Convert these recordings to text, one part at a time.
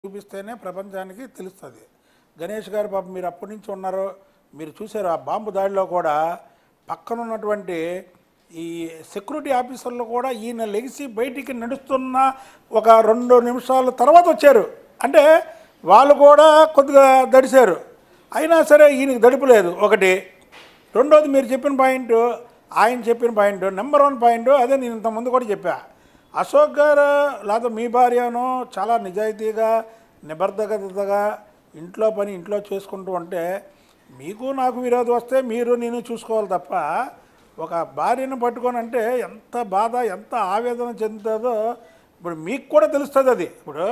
చూపిస్తేనే ప్రపంచానికి తెలుస్తుంది గణేష్ గారు పాపం మీరు అప్పటి నుంచి ఉన్నారు మీరు చూసారు ఆ బాంబు దాడిలో కూడా పక్కన ఉన్నటువంటి ఈ సెక్యూరిటీ ఆఫీసర్లు కూడా ఈయన లెగిసి బయటికి నడుస్తున్న ఒక రెండు నిమిషాల తర్వాత వచ్చారు అంటే వాళ్ళు కూడా కొద్దిగా దడిశారు అయినా సరే ఈయనకి దడుపులేదు ఒకటి రెండోది మీరు చెప్పిన పాయింట్ ఆయన చెప్పిన పాయింట్ నెంబర్ వన్ పాయింట్ అదే నేను ఇంతకుముందు కూడా చెప్పా అశోక్ గారు లేదా మీ భార్యను చాలా నిజాయితీగా నిబద్ధతగా ఇంట్లో పని ఇంట్లో చేసుకుంటూ ఉంటే మీకు నాకు విరోధం వస్తే మీరు నేను చూసుకోవాలి తప్ప ఒక భార్యను పట్టుకొని అంటే ఎంత బాధ ఎంత ఆవేదన చెందుతుందో ఇప్పుడు మీకు కూడా తెలుస్తుంది అది ఇప్పుడు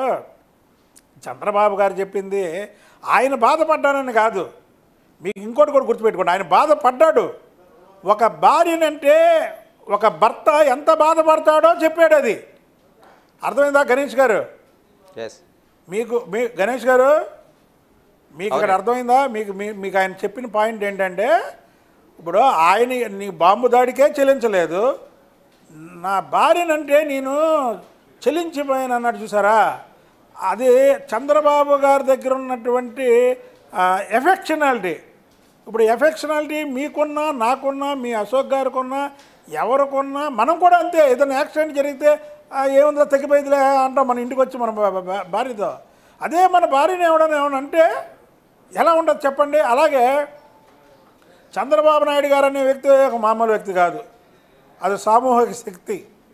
చంద్రబాబు గారు చెప్పింది ఆయన బాధపడ్డానని కాదు మీకు ఇంకోటి కూడా గుర్తుపెట్టుకోండి ఆయన బాధపడ్డాడు ఒక భార్యనంటే ఒక భర్త ఎంత బాధపడతాడో చెప్పాడు అది అర్థమైందా గణేష్ గారు ఎస్ మీకు మీ గణేష్ గారు మీకు ఇక్కడ అర్థమైందా మీకు మీ- మీకు ఆయన చెప్పిన పాయింట్ ఏంటంటే ఇప్పుడు ఆయన నీ బాంబు దాడికే చెల్లించలేదు నా భార్యనంటే నేను చెల్లించిపోయాను అన్నాడు చూసారా అది చంద్రబాబు గారి దగ్గర ఉన్నటువంటి ఎఫెక్షనాలిటీ ఇప్పుడు ఎఫెక్షనాలిటీ మీకున్నా నాకున్నా మీ అశోక్ గారికున్నా ఎవరికున్నా మనం కూడా అంతే ఏదైనా యాక్సిడెంట్ జరిగితే "ఆ, ఏముందో తగ్గిపోయిందిలే అంటాం మన ఇంటికి వచ్చి మన భా- భా- భార్యతో అదే మన భార్యని ఎవడని ఏమన్నా అంటే ఎలా ఉండదు చెప్పండి అలాగే చంద్రబాబు నాయుడు గారు అనే వ్యక్తి ఒక మామూలు వ్యక్తి కాదు అది సామూహిక శక్తి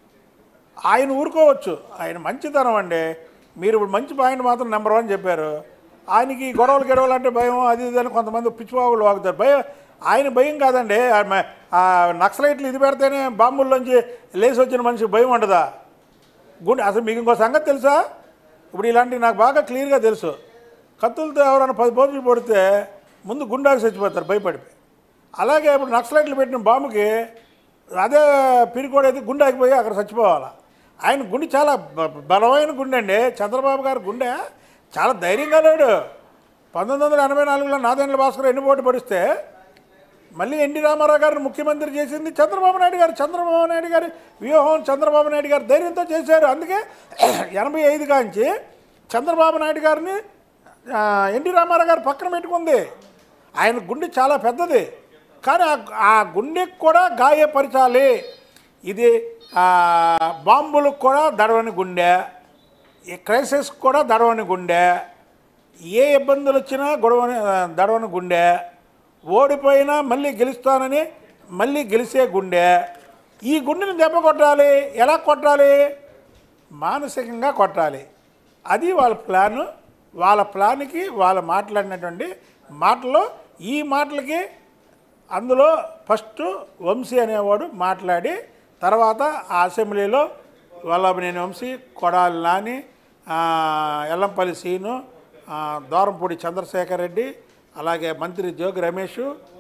ఆయన ఊరుకోవచ్చు ఆయన మంచితనం అండి మీరు ఇప్పుడు మంచి పాయింట్ మాత్రం నెంబర్ వన్ చెప్పారు ఆయనకి గొడవలు గొడవలు అంటే భయం అది ఇది అని కొంతమంది పిచ్చివాగులు వాగుతారు భయం ఆయన భయం కాదండి ఆ మ- ఆ నక్సలైట్లు ఇది పెడితేనే బాంబుల్లోంచి లేచి వచ్చిన మనిషి భయం ఉండదా గుండె అసలు మీకు ఇంకో సంగతి తెలుసా ఇప్పుడు ఇలాంటివి నాకు బాగా క్లియర్గా తెలుసు కత్తులతో ఎవరైనా పది పోతులు పడితే ముందు గుండాకి చచ్చిపోతారు భయపడిపోయి అలాగే ఇప్పుడు నక్సలైట్లు పెట్టిన బాంబుకి అదే పిరికోడైతే గుండెకి పోయి అక్కడ చచ్చిపోవాలి ఆయన గుండె చాలా బ- బలమైన గుండె అండి చంద్రబాబు గారి గుండె చాలా ధైర్యంగా లేడు పంతొమ్మిది వందల ఎనభై నాలుగులో నాదేండ్ల భాస్కర్ ఎన్ని పోటీ పడిస్తే మళ్ళీ ఎన్టీ రామారావు గారిని ముఖ్యమంత్రి చేసింది చంద్రబాబు నాయుడు గారు చంద్రబాబు నాయుడు గారి వ్యూహం చంద్రబాబు నాయుడు గారు ధైర్యంతో చేశారు అందుకే ఎనభై ఐదు కాంచి చంద్రబాబు నాయుడు గారిని ఆ, ఎన్టీ రామారావు గారు పక్కన పెట్టుకుంది ఆయన గుండె చాలా పెద్దది కానీ ఆ- ఆ గుండెకి కూడా గాయపరచాలి ఇది ఆ, బాంబులకు కూడా దడవని గుండె ఈ క్రైసిస్ కూడా దడవని గుండె ఏ ఇబ్బందులు వచ్చినా గొడవని ఆ, దడవని గుండె ఓడిపోయినా మళ్ళీ గెలుస్తానని మళ్ళీ గెలిచే గుండె ఈ గుండెని దెబ్బ కొట్టాలి ఎలా కొట్టాలి మానసికంగా కొట్టాలి అది వాళ్ళ ప్లాను వాళ్ళ ప్లాన్కి వాళ్ళు మాట్లాడినటువంటి మాటలు ఈ మాటలకి అందులో ఫస్ట్ వంశీ అనేవాడు మాట్లాడి తర్వాత ఆ అసెంబ్లీలో వల్లభనేని వంశీ కొడాలి నాని ఆ, ఎల్లంపల్లి సీను ఆ, దోరంపూడి చంద్రశేఖర్ రెడ్డి అలాగే మంత్రి జోగి రమేష్